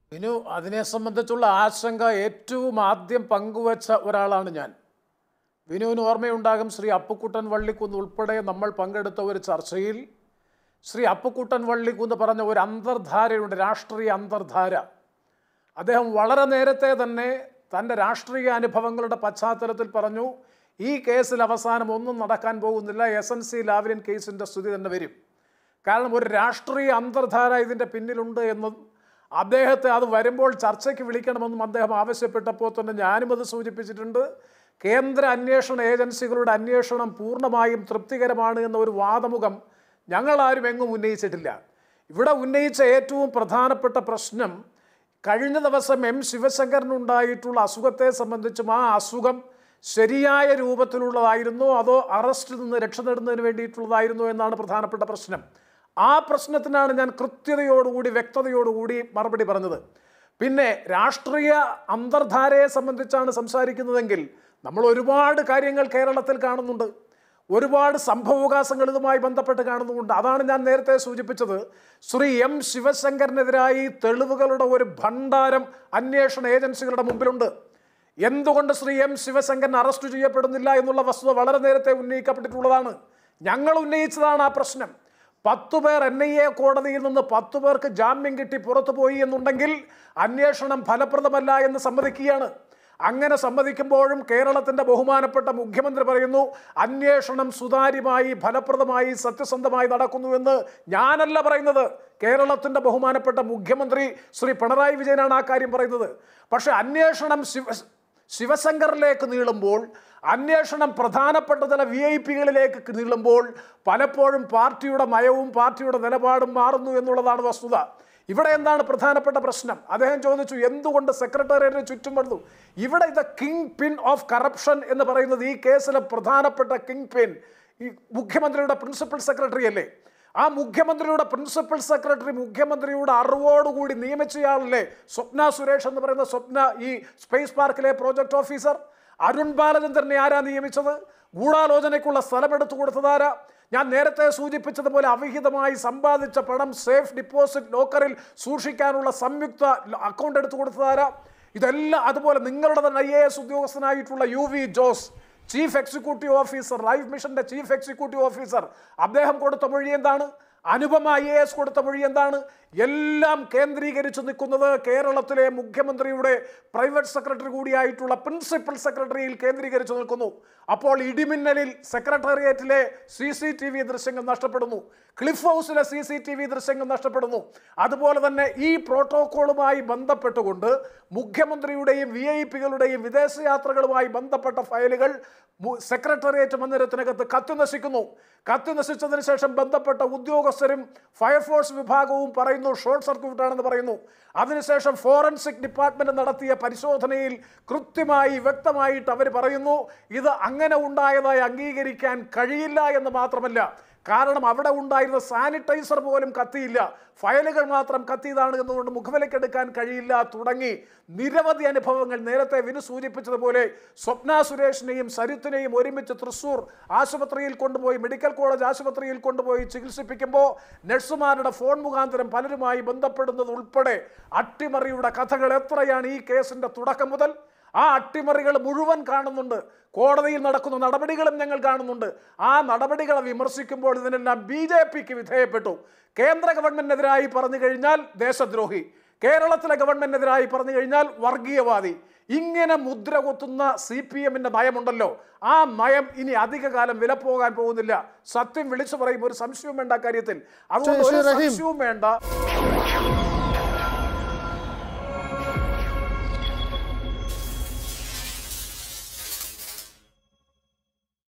വിനു അതിനെ സംബന്ധിച്ചുള്ള ആശങ്ക ഏറ്റവും ആദ്യം പങ്കുവച്ച ഒരാളാണ് ഞാൻ വിനുവിന് ഓർമ്മയുണ്ടാകും ശ്രീ അപ്പുക്കുട്ടൻ വള്ളിക്കുന്ന് ഉൾപ്പെടെ നമ്മൾ പങ്കെടുത്ത ഒരു ചർച്ചയിൽ ശ്രീ അപ്പുക്കുട്ടൻ വള്ളിക്കുന്ന് പറഞ്ഞ ഒരു അന്തർധാരയുണ്ട് രാഷ്ട്രീയ അന്തർധാര അദ്ദേഹം വളരെ നേരത്തെ തന്നെ തൻ്റെ രാഷ്ട്രീയ അനുഭവങ്ങളുടെ പശ്ചാത്തലത്തിൽ പറഞ്ഞു ഈ കേസിൽ അവസാനം ഒന്നും നടക്കാൻ പോകുന്നില്ല എസ് എൻ സി ലാവ്ലിൻ കേസിൻ്റെ സ്ഥിതി തന്നെ വരും കാരണം ഒരു രാഷ്ട്രീയ അന്തർധാര ഇതിൻ്റെ പിന്നിലുണ്ട് എന്നും അദ്ദേഹത്തെ അത് വരുമ്പോൾ ചർച്ചയ്ക്ക് വിളിക്കണമെന്നും അദ്ദേഹം ആവശ്യപ്പെട്ടപ്പോൾ തന്നെ ഞാനും അത് സൂചിപ്പിച്ചിട്ടുണ്ട് കേന്ദ്ര അന്വേഷണ ഏജൻസികളുടെ അന്വേഷണം പൂർണ്ണമായും തൃപ്തികരമാണ് എന്ന ഒരു വാദമുഖം ഞങ്ങളാരും എങ്ങും ഉന്നയിച്ചിട്ടില്ല ഇവിടെ ഉന്നയിച്ച ഏറ്റവും പ്രധാനപ്പെട്ട പ്രശ്നം കഴിഞ്ഞ ദിവസം എം ശിവശങ്കറിനുണ്ടായിട്ടുള്ള അസുഖത്തെ സംബന്ധിച്ചും ആ അസുഖം ശരിയായ രൂപത്തിലുള്ളതായിരുന്നോ അതോ അറസ്റ്റിൽ നിന്ന് രക്ഷ നേടുന്നതിന് വേണ്ടിയിട്ടുള്ളതായിരുന്നോ എന്നാണ് പ്രധാനപ്പെട്ട പ്രശ്നം ആ പ്രശ്നത്തിനാണ് ഞാൻ കൃത്യതയോടുകൂടി വ്യക്തതയോടുകൂടി മറുപടി പറഞ്ഞത് പിന്നെ രാഷ്ട്രീയ അന്തർധാരയെ സംബന്ധിച്ചാണ് സംസാരിക്കുന്നതെങ്കിൽ നമ്മൾ ഒരുപാട് കാര്യങ്ങൾ കേരളത്തിൽ കാണുന്നുണ്ട് ഒരുപാട് സംഭവവികാസങ്ങൾ ഇതുമായി ബന്ധപ്പെട്ട് കാണുന്നുമുണ്ട് അതാണ് ഞാൻ നേരത്തെ സൂചിപ്പിച്ചത് ശ്രീ എം ശിവശങ്കറിനെതിരായി തെളിവുകളുടെ ഒരു ഭണ്ഡാരം അന്വേഷണ ഏജൻസികളുടെ മുമ്പിലുണ്ട് എന്തുകൊണ്ട് ശ്രീ എം ശിവശങ്കരൻ അറസ്റ്റ് ചെയ്യപ്പെടുന്നില്ല എന്നുള്ള വസ്തുത വളരെ നേരത്തെ ഉന്നയിക്കപ്പെട്ടിട്ടുള്ളതാണ് ഞങ്ങൾ ഉന്നയിച്ചതാണ് ആ പ്രശ്നം പത്തു പേർ എൻ ഐ എ കോടതിയിൽ നിന്ന് പത്തു പേർക്ക് ജാമ്യം കിട്ടി പുറത്തു പോയി എന്നുണ്ടെങ്കിൽ അന്വേഷണം ഫലപ്രദമല്ല എന്ന് സമ്മതിക്കുകയാണ് അങ്ങനെ സമ്മതിക്കുമ്പോഴും കേരളത്തിന്റെ ബഹുമാനപ്പെട്ട മുഖ്യമന്ത്രി പറയുന്നു അന്വേഷണം സുതാര്യമായി ഫലപ്രദമായി സത്യസന്ധമായി നടക്കുന്നുവെന്ന് ഞാനല്ല പറയുന്നത് കേരളത്തിന്റെ ബഹുമാനപ്പെട്ട മുഖ്യമന്ത്രി ശ്രീ പിണറായി വിജയനാണ് ആ കാര്യം പറയുന്നത് പക്ഷെ അന്വേഷണം ശിവ ശിവശങ്കറിലേക്ക് നീളുമ്പോൾ അന്വേഷണം പ്രധാനപ്പെട്ട ചില വി ഐ പികളിലേക്ക് നീളുമ്പോൾ പലപ്പോഴും പാർട്ടിയുടെ നയവും പാർട്ടിയുടെ നിലപാടും മാറുന്നു എന്നുള്ളതാണ് വസ്തുത ഇവിടെ എന്താണ് പ്രധാനപ്പെട്ട പ്രശ്നം അദ്ദേഹം ചോദിച്ചു എന്തുകൊണ്ട് സെക്രട്ടേറിയറ്റിന് ചുറ്റും വന്നു ഇവിടെ ഇത് കിങ് പിൻ ഓഫ് കറപ്ഷൻ എന്ന് പറയുന്നത് ഈ കേസിലെ പ്രധാനപ്പെട്ട കിങ് പിൻ ഈ മുഖ്യമന്ത്രിയുടെ പ്രിൻസിപ്പൽ സെക്രട്ടറി അല്ലേ ആ മുഖ്യമന്ത്രിയുടെ പ്രിൻസിപ്പൽ സെക്രട്ടറി മുഖ്യമന്ത്രിയുടെ അറിവോടുകൂടി നിയമിച്ചയാളല്ലേ സ്വപ്ന സുരേഷ് എന്ന് പറയുന്ന സ്വപ്ന ഈ സ്പേസ് പാർക്കിലെ പ്രോജക്ട് ഓഫീസർ അരുൺ ബാലചന്ദ്രനെ ആരാ നിയമിച്ചത് ഗൂഢാലോചനയ്ക്കുള്ള സ്ഥലമെടുത്തു കൊടുത്തതാരാ ഞാൻ നേരത്തെ സൂചിപ്പിച്ചതുപോലെ അവിഹിതമായി സമ്പാദിച്ച പണം സേഫ് ഡിപ്പോസിറ്റ് ലോക്കറിൽ സൂക്ഷിക്കാനുള്ള സംയുക്ത അക്കൗണ്ട് എടുത്തു കൊടുത്തതാരാ ഇതെല്ലാം അതുപോലെ നിങ്ങളുടെ തന്നെ ഐ എ എസ് ഉദ്യോഗസ്ഥനായിട്ടുള്ള U V Jose chief executive officer life മിഷന്റെ ചീഫ് എക്സിക്യൂട്ടീവ് ഓഫീസർ അദ്ദേഹം കൊടുത്ത മൊഴി എന്താണ് അനുപമ ഐ എ എസ് കൊടുത്ത മൊഴി എന്താണ് എല്ലാം കേന്ദ്രീകരിച്ചു നിൽക്കുന്നത് കേരളത്തിലെ മുഖ്യമന്ത്രിയുടെ പ്രൈവറ്റ് സെക്രട്ടറി കൂടിയായിട്ടുള്ള പ്രിൻസിപ്പൽ സെക്രട്ടറിയിൽ കേന്ദ്രീകരിച്ചു നിൽക്കുന്നു അപ്പോൾ ഇടിമിന്നലിൽ സെക്രട്ടേറിയറ്റിലെ സി സി ടി വി ദൃശ്യങ്ങൾ നഷ്ടപ്പെടുന്നു ക്ലിഫ് ഹൗസിലെ സി സി ടി വി ദൃശ്യങ്ങൾ നഷ്ടപ്പെടുന്നു അതുപോലെ തന്നെ ഈ പ്രോട്ടോക്കോളുമായി ബന്ധപ്പെട്ടുകൊണ്ട് മുഖ്യമന്ത്രിയുടെയും വി ഐ പികളുടെയും വിദേശയാത്രകളുമായി ബന്ധപ്പെട്ട ഫയലുകൾ മു- സെക്രട്ടേറിയറ്റ് മന്ദിരത്തിനകത്ത് കത്തി നശിക്കുന്നു കത്തി നശിച്ചതിന് ശേഷം ബന്ധപ്പെട്ട ഉദ്യോഗസ്ഥരും ഫയർഫോഴ്സ് വിഭാഗവും പറയുന്നു ഷോർട്ട് സർക്യൂട്ട് ആണെന്ന് പറയുന്നു അതിനുശേഷം ഫോറൻസിക് ഡിപ്പാർട്ട്മെന്റ് നടത്തിയ പരിശോധനയിൽ കൃത്യമായി വ്യക്തമായിട്ട് അവർ പറയുന്നു ഇത് അങ്ങനെ ഉണ്ടായതായി അംഗീകരിക്കാൻ കഴിയില്ല എന്ന് മാത്രമല്ല കാരണം അവിടെ ഉണ്ടായിരുന്ന സാനിറ്റൈസർ പോലും കത്തിയില്ല ഫയലുകൾ മാത്രം കത്തിയതാണ് എന്നുകൊണ്ട് മുഖവിലക്കെടുക്കാൻ കഴിയില്ല തുടങ്ങി നിരവധി അനുഭവങ്ങൾ നേരത്തെ വിനു സൂചിപ്പിച്ചതുപോലെ സ്വപ്ന സുരേഷിനെയും സരിത്തിനെയും ഒരുമിച്ച് തൃശൂർ ആശുപത്രിയിൽ കൊണ്ടുപോയി മെഡിക്കൽ കോളേജ് ആശുപത്രിയിൽ കൊണ്ടുപോയി ചികിത്സിപ്പിക്കുമ്പോൾ നഴ്സുമാരുടെ ഫോൺ മുഖാന്തരം പലരുമായി ബന്ധപ്പെടുന്നത് ഉൾപ്പെടെ അട്ടിമറിയുടെ കഥകൾ എത്രയാണ് ഈ കേസിന്റെ തുടക്കം മുതൽ ആ അട്ടിമറികൾ മുഴുവൻ കാണുന്നുണ്ട് കോടതിയിൽ നടക്കുന്ന നടപടികളും ഞങ്ങൾ കാണുന്നുണ്ട് ആ നടപടികളെ വിമർശിക്കുമ്പോൾ ഇതിനെല്ലാം ബി ജെ പിക്ക് വിധേയപ്പെട്ടു കേന്ദ്ര ഗവൺമെന്റിനെതിരായി പറഞ്ഞു കഴിഞ്ഞാൽ ദേശദ്രോഹി കേരളത്തിലെ ഗവൺമെന്റിനെതിരായി പറഞ്ഞു കഴിഞ്ഞാൽ വർഗീയവാദി ഇങ്ങനെ മുദ്ര കുത്തുന്ന സി പി എമ്മിന്റെ നയമുണ്ടല്ലോ ആ നയം ഇനി അധികകാലം വില പോകാൻ പോകുന്നില്ല സത്യം വിളിച്ചു പറയും ഒരു സംശയവും വേണ്ട കാര്യത്തിൽ അതുകൊണ്ട് ശ്രീ ഒരു റഹീം. സംശയവും വേണ്ട